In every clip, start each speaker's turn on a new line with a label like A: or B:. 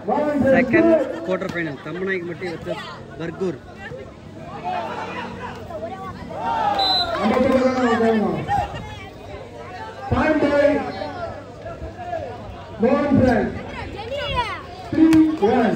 A: மோகன்
B: second
A: friends
B: quarter final Thammanayakamatti versus Bargur
A: நம்ம பக்கம் தான் போகணும் பாயிண்ட் பை மோகன் friends three one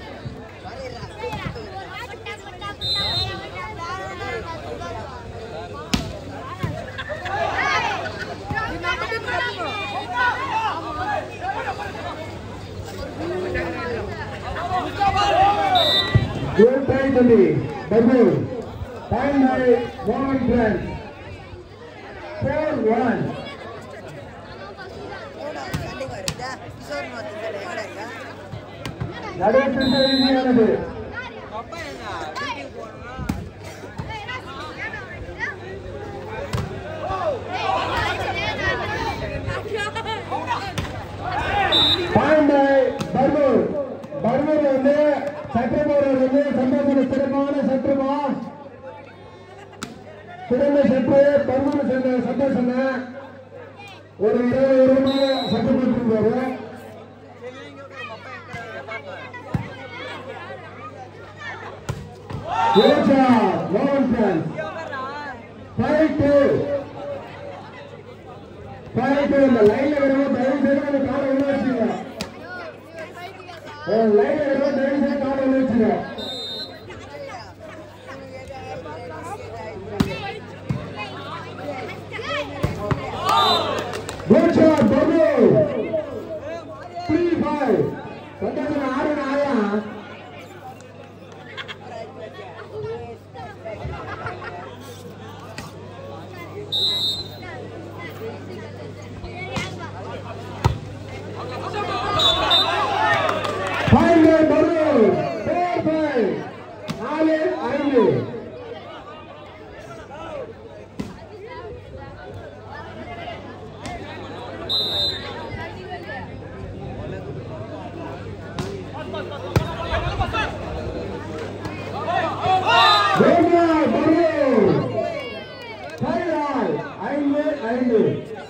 A: Good try, Tony. Babu. Point by Mohan Friends. Four one. நடுவு இந்தியானது பாயிண்ட் பை பர்மூர் பர்மூர் வந்து சட்டமோரர் வந்து சந்தோஷன சிறப்பான சத்ருமா சிறந்த சற்று பர்மூர் சேர்ந்த சந்தோஷன ஒரு இருபது ரூபாய் சட்டமன்றம் Georgia, Lawrence friends. Five two. Five two. இந்த லைன்ல வரும்போது தயவு செய்து அந்த காரை உள்ள வச்சுங்க லைன்ல வரும்போது தயவு செய்து காரை உள்ள வச்சுங்க Good shot, Babu. Three five. சந்தோஷம் ஆறு ஆயா Five Babu. Four five. நாலு ஐந்து Georgia, Babu. Five all. ஐந்து ஐந்து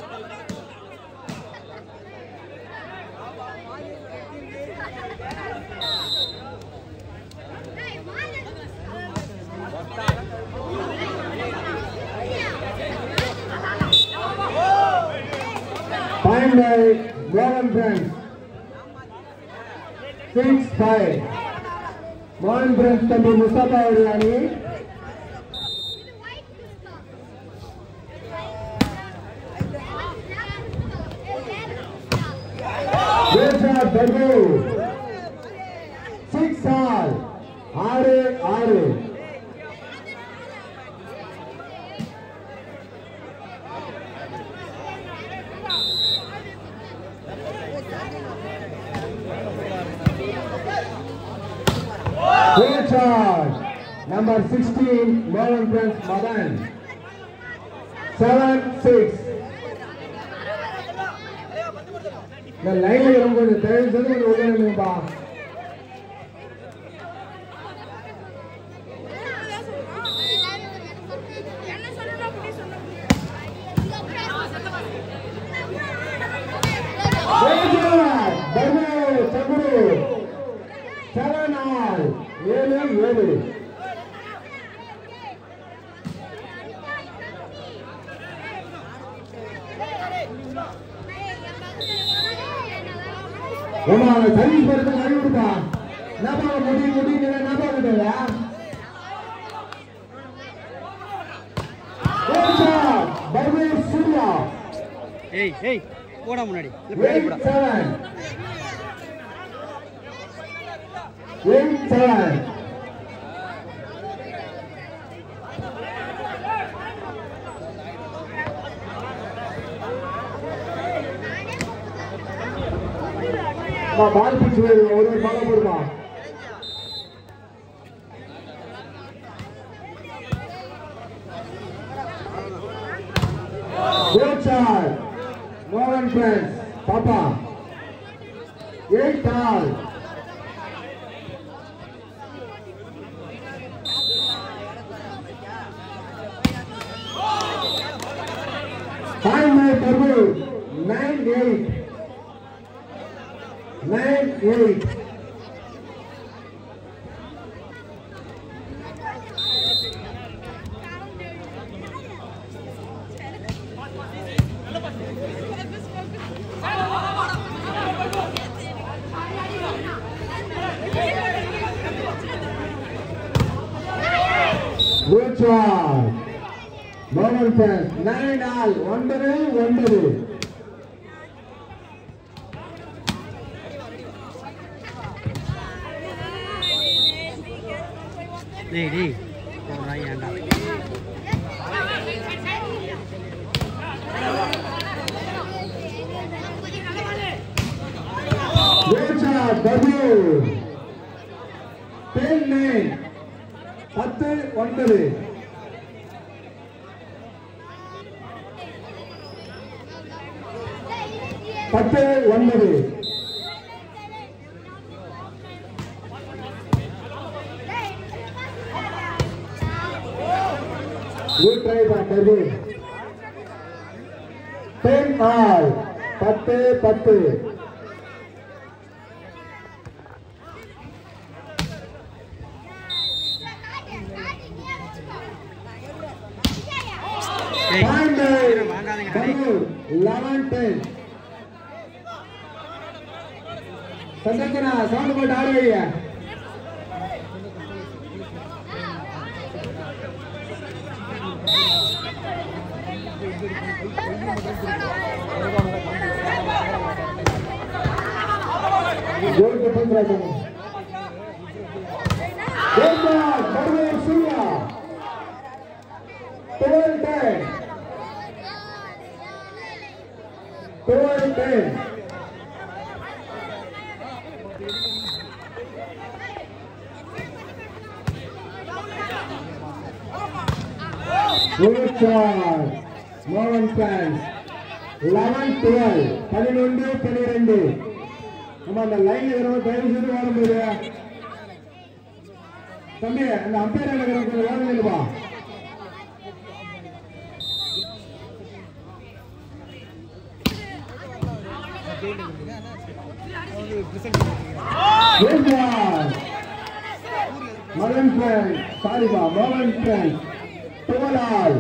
A: Point by Mohan Friends. Six five. Mohan Friends தம்பி முஸ்தபா அவர்கள் அணி Georgia Babu. Six all. ஆறு ஆறு Great charge. Number 16, Mohan Friends Madan. 7 6. இந்த லைன்ல வரும்போது தயவு செய்து கொஞ்சம் உள்ள நில்லுங்கப்பா Great charge. Babu, Saburu. Seven all. ஏழு ஏழு ஏமா சர்வீஸ் போறது கை விடுப்பா என்னப்பா முடி முடி நீங்க என்னப்பா கிட்டயா பர்வே சூர்யா
B: ಏಯ್ ಏಯ್ போடா முன்னாடி இல்ல பின்னாடி
A: எயிட்
B: போடா
A: செவன் எயிட் செவன் பால் பிடிச்சு ஒரு ஒரு பாலம் போடுமா Good shot. Mohan friends. Papa. Eight all. Five more Babu. Nine eight. Nine eight. Sir மோகன் சார் நைன் ஆல் ஒன்பது ஒன்பது
B: டேய் டேய் போடா ஏன்டா
A: வேச்சா டபிள்யூ டென் நைன் பத்து ஒன்பது பத்து ஒன்பது குட் ட்ரை பா டபிள்யூ டென் ஆல் பத்து பத்து
B: டேய்
A: பாயிண்ட்
B: வாங்காதீங்க டேய்
A: டபிள்யூ லெவன் டென் சந்தோஷனா சவுண்ட் போட்டு ஆட வைங்க goal defence Rajan goal ball W Surya 12 10 12 10 Good shot. Mohan fans. 11 12 பதினொன்று பன்னிரெண்டு நம்ம அந்த லைன் இருக்கிறவங்க தயவு செய்து ஓட முடியாது தம்பி அந்த அம்பையர் இருக்கிறவங்க கொஞ்சம் ஓட நில்லுப்பா Good ball. Malan friend. Sorry, ba. Malan friend. Twelve all.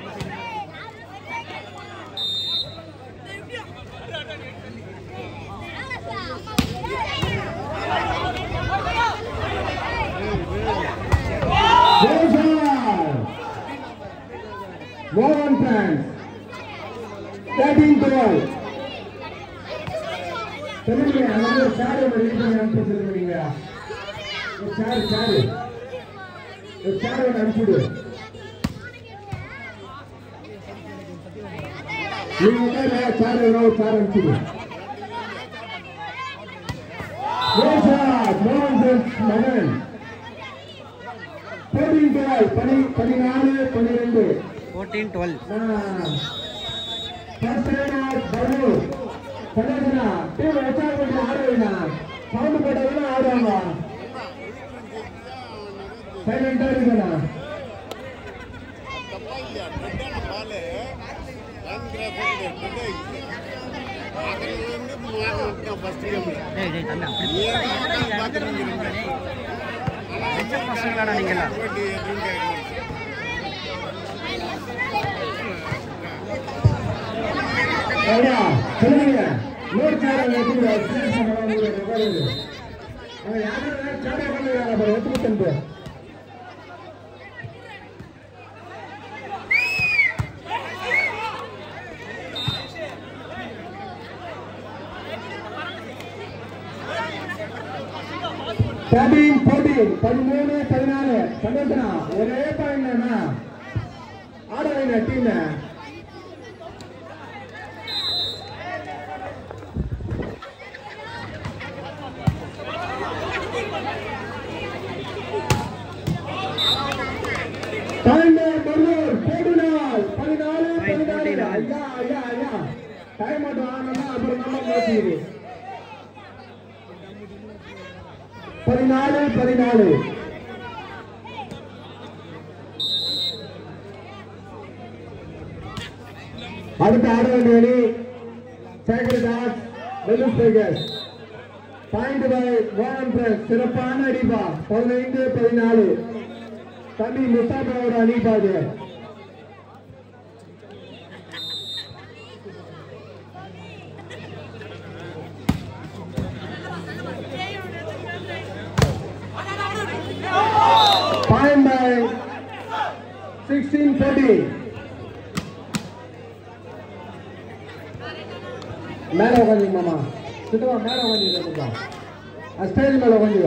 A: Good ball. Malan friend. Thirteen twelve. சொல்லுங்க அவங்க ஒரு சாரி ஒன்று ரெடி பண்ணி அனுப்ப சொல்லுங்க ஒரு சாரி சாரி ஒரு சாரி ஒன்று அனுப்பிவிடு நீங்க உட்காரு சாரி வேணும் ஒரு சாரி அனுப்பிவிடு மோகன் மகன் போட்டிங் டுவெல் பனி பதினாலு பன்னிரெண்டு
B: ஃபோர்டீன் டுவெல்
A: சந்தோஷனா டீம் உற்சாகம் பண்ணி ஆடுவீங்க சவுண்ட் போட்டதுன்னா ஆடுவாங்க சைலண்டா இருக்குண்ணா
B: டேய் டேய் தம்பி அப்படி வெச்ச பசங்களாடா நீங்களா
A: ஐயா சொல்லுங்க நூறு சேரை எடுத்து சீரியஸ் பண்ணலாம் உங்களுக்கு ரெக்கார்டு அவங்க யாரும் சேரை பண்ணி அப்புறம் ஒத்துக்கிட்டு தேர்ட்டீன் ஃபோர்டீன் பதிமூணு பதினாலு சந்தோஷனா ஒரே பாயிண்ட் ஆட வைங்க டீம் தாய்மே மருதூர் போடுனால் பதினாலு பதினாலு ஐயா ஐயா ஐயா டைம் மட்டும் ஆனா அப்புறம் நம்ம பேசுகிறேன் பதினாலு பதினாலு அடுத்த ஆட வேண்டிய அணி சேகர் தாஸ் வெல்லும் ஸ்பீக்கர்ஸ் பாயிண்ட் பை மோகன் பிரஸ் சிறப்பான அடிப்பா பதினைந்து பதினாலு தம்பி முஸ்தாபாவோட அணிப்பாது பாயிண்ட் பை சிக்ஸ்டீன் ஃபோர்டீன் மேலே உட்காந்துங்க மாமா சித்தவா மேலே உட்காந்துங்க ஸ்டேஜ் மேலே உட்காந்துங்க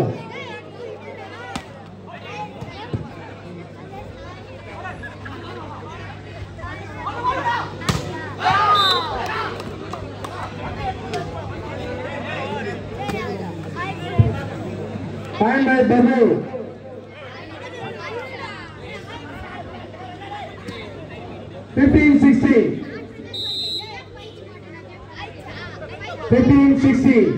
A: Fine by Babu. Fifteen sixteen. Fifteen sixteen.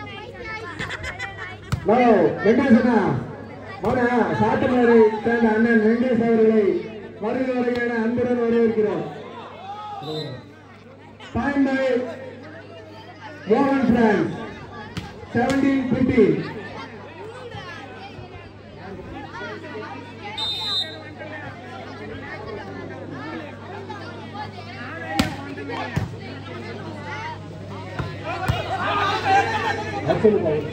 A: Now, வெங்கடேசனா மோன சாட்டுமாரி சேர்ந்த அண்ணன் வெங்கடேஷ் அவர்களை வருகை வருகை என அன்புடன் வரவேற்கிறோம் Fine by Mohan France. Seventeen fifteen. Absolutely.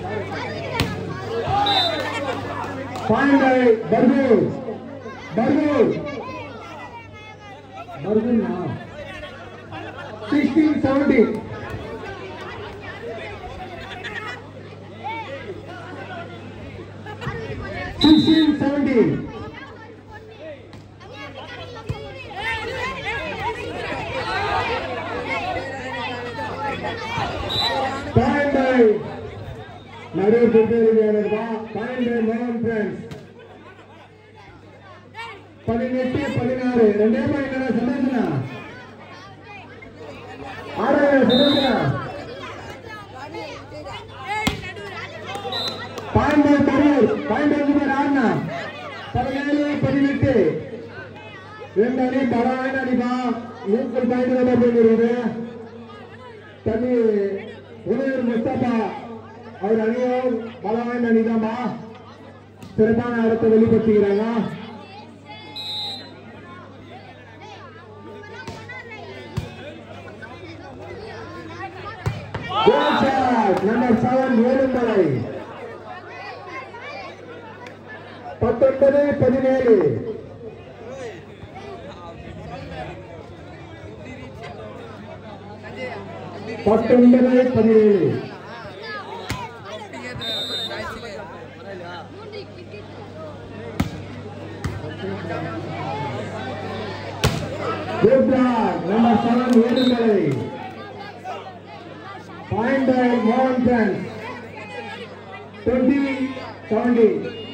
A: Fine by Bargur. Bargur. Bargur now. 16 17. Sixteen seventeen. Fine by நடுவர் பெற்றோருக்கா fine by மோகன் ஃப்ரெண்ட்ஸ் பதினெட்டு பதினாறு ரெண்டே பாயிண்ட் சந்தோஷனா ஆறாயிரம் சந்தோஷனா பாயிண்ட் பை கரூர் பாயிண்ட் அஞ்சு பேர் ஆடினா பதினேழு பதினெட்டு ரெண்டு அணி பரவாயில்ல அடிப்பா ஈக்குவல் பாயிண்ட் தான் போயிருக்கிறது தனி உதயர் முஸ்தபா அவர் அணியும் பலவாய்ந்த அணிதான்பா சிறப்பான இடத்தை வெளிப்படுத்துகிறாங்க நம்பர் செவன் ஏழுமலை பத்தொன்பது பதினேழு பத்தொன்பது பதினேழு number seven Ezhumalai point by மோகன் friends twenty seventy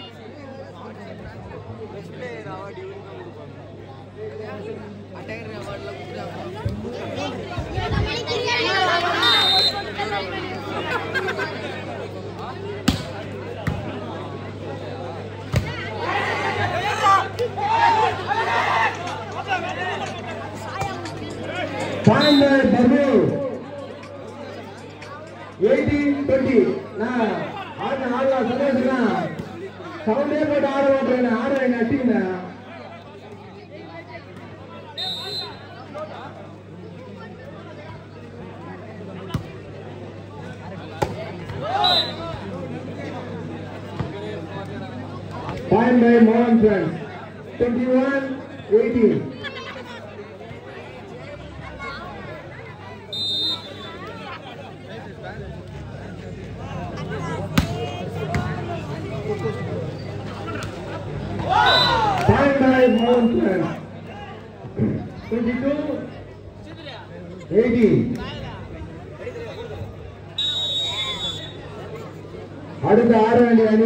A: point by பர்பு எயிட்டீன் டுவெண்ட்டி நான் ஆடின ஆடலாம் சந்தோஷமா சவுண்டே போட்டு ஆட மாட்டேன் ஆட எங்க அட்டிங்க Point by Mohan friends. 21 18. Point by Mohan friends. 22 18. அடுத்த ஆட வேண்டிய அணி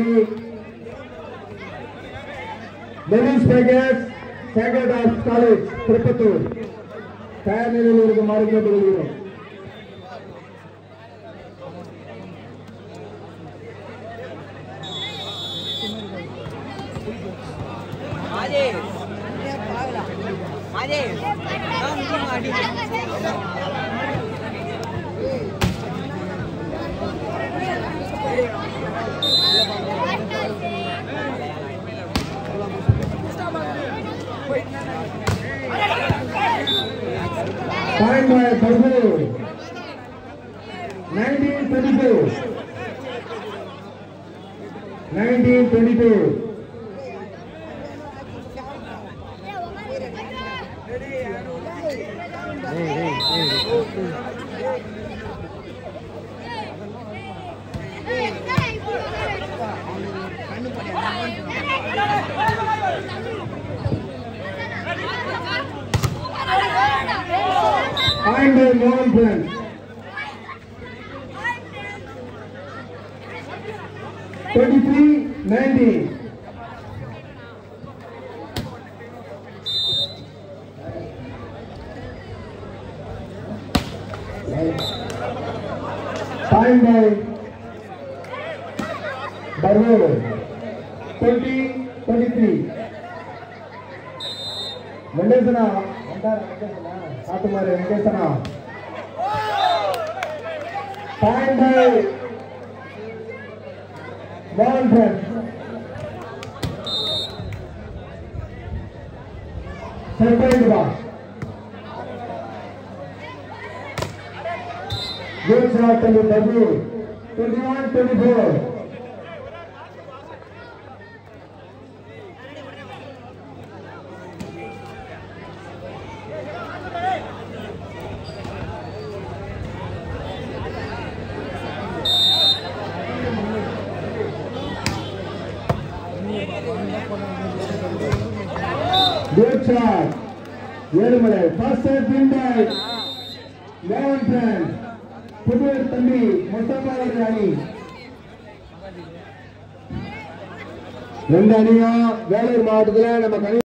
A: டெனிஸ் பேகர்ஸ் சேகர்ட் ஆர்ட்ஸ் காலேஜ் திருப்பத்தூர் தயார் நிலையில் இருக்குமாறு கேட்டுக்கொள்கிறோம் Point by Babu. 1922. 1922. மோகன் friends twenty three nineteen Time by Barrow. 20, 23. வெங்கடேசனா வந்தார் வெங்கடேசனா காட்டுமாறு வெங்கடேசனா Time by Mohan Friends. Set point ba. Good shot to Babu. 21 24. Good shot. Ezhumalai first side win by மோகன் பிரான்ஸ் புதுவர் தம்பி மொத்தப்பாளர் அணி ரெண்டு அணியும் வேலூர் மாவட்டத்தில் நம்ம கனி